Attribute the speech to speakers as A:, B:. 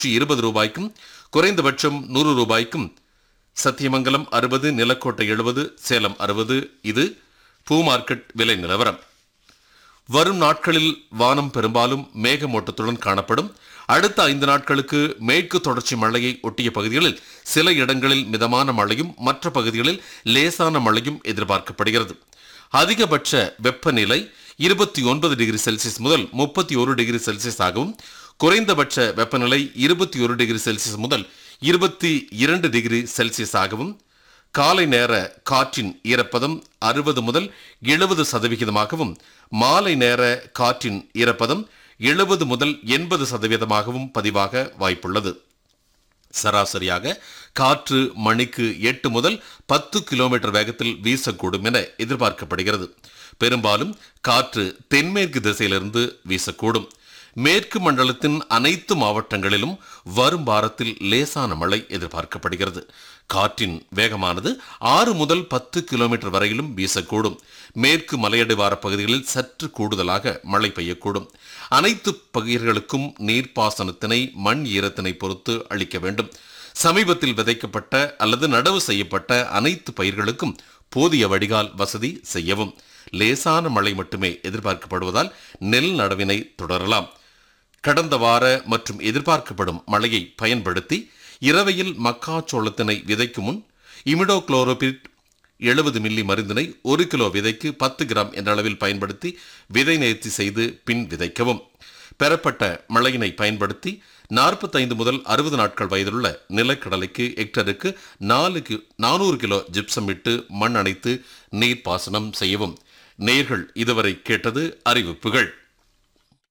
A: இருபது ரூபாய்க்கும் குறைந்தபட்சம் நூறு ரூபாய்க்கும் சத்தியமங்கலம் அறுபது நிலக்கோட்டை எழுபது சேலம் அறுபது இது பூ மார்க்கெட் விலை நிலவரம் வரும் நாட்களில் வானம் பெரும்பாலும் மேகமூட்டத்துடன் காணப்படும் அடுத்த ஐந்து நாட்களுக்கு மேற்கு தொடர்ச்சி மழையை ஒட்டிய பகுதிகளில் சில இடங்களில் மிதமான மழையும் மற்ற பகுதிகளில் லேசான மழையும் எதிர்பார்க்கப்படுகிறது அதிகபட்ச வெப்பநிலை இருபத்தி ஒன்பது டிகிரி செல்சியஸ் முதல் முப்பத்தி ஒரு டிகிரி செல்சியஸ் ஆகவும் குறைந்தபட்ச வெப்பநிலை இருபத்தி ஒரு டிகிரி செல்சியஸ் முதல் இருபத்தி இரண்டு டிகிரி செல்சியஸ் ஆகவும் காலை நேர காற்றின் ஈரப்பதம் அறுபது முதல் எழுபது சதவிகிதமாகவும் மாலை நேர காற்றின் ஈரப்பதம் எழுபது முதல் எண்பது சதவீதமாகவும் பதிவாக வாய்ப்புள்ளது சராசரியாக காற்று மணிக்கு எட்டு முதல் பத்து கிலோமீட்டர் வேகத்தில் வீசக்கூடும் என எதிர்பார்க்கப்படுகிறது பெரும்பாலும் காற்று தென்மேற்கு திசையிலிருந்து வீசக்கூடும் மேற்கு மண்டலத்தின் அனைத்து மாவட்டங்களிலும் வரும் வாரத்தில் லேசான மழை எதிர்பார்க்கப்படுகிறது காற்றின் வேகமானது ஆறு முதல் பத்து கிலோமீட்டர் வரையிலும் வீசக்கூடும் மேற்கு மலையடிவார பகுதிகளில் சற்று கூடுதலாக மழை பெய்யக்கூடும் அனைத்து பயிர்களுக்கும் நீர்ப்பாசனத்தினை மண் ஈரத்தினை பொறுத்து அளிக்க வேண்டும் சமீபத்தில் விதைக்கப்பட்ட அல்லது நடவு செய்யப்பட்ட அனைத்து பயிர்களுக்கும் போதிய வடிகால் வசதி செய்யவும் லேசான மழை மட்டுமே எதிர்பார்க்கப்படுவதால் நெல் நடவினை தொடரலாம் கடந்த வார மற்றும் எதிர்பார்க்கப்படும் மழையை பயன்படுத்தி இரவையில் மக்காச்சோளத்தினை விதைக்கும் முன் இமிடோக்ளோரோபிட் எழுபது மில்லி மருந்தினை ஒரு கிலோ விதைக்கு பத்து கிராம் என்ற அளவில் பயன்படுத்தி விதை நேர்த்தி செய்து பின் விதைக்கவும் பெறப்பட்ட மழையினை பயன்படுத்தி நாற்பத்தைந்து முதல் அறுபது நாட்கள் வயதுள்ள நிலக்கடலைக்கு ஹெக்டருக்கு நாலு கி நானூறு கிலோ ஜிப்சம் இட்டு மண் அணைத்து நீர் பாசனம் செய்யவும் நேர்கள் இதுவரை கேட்டது அறிவிப்புகள்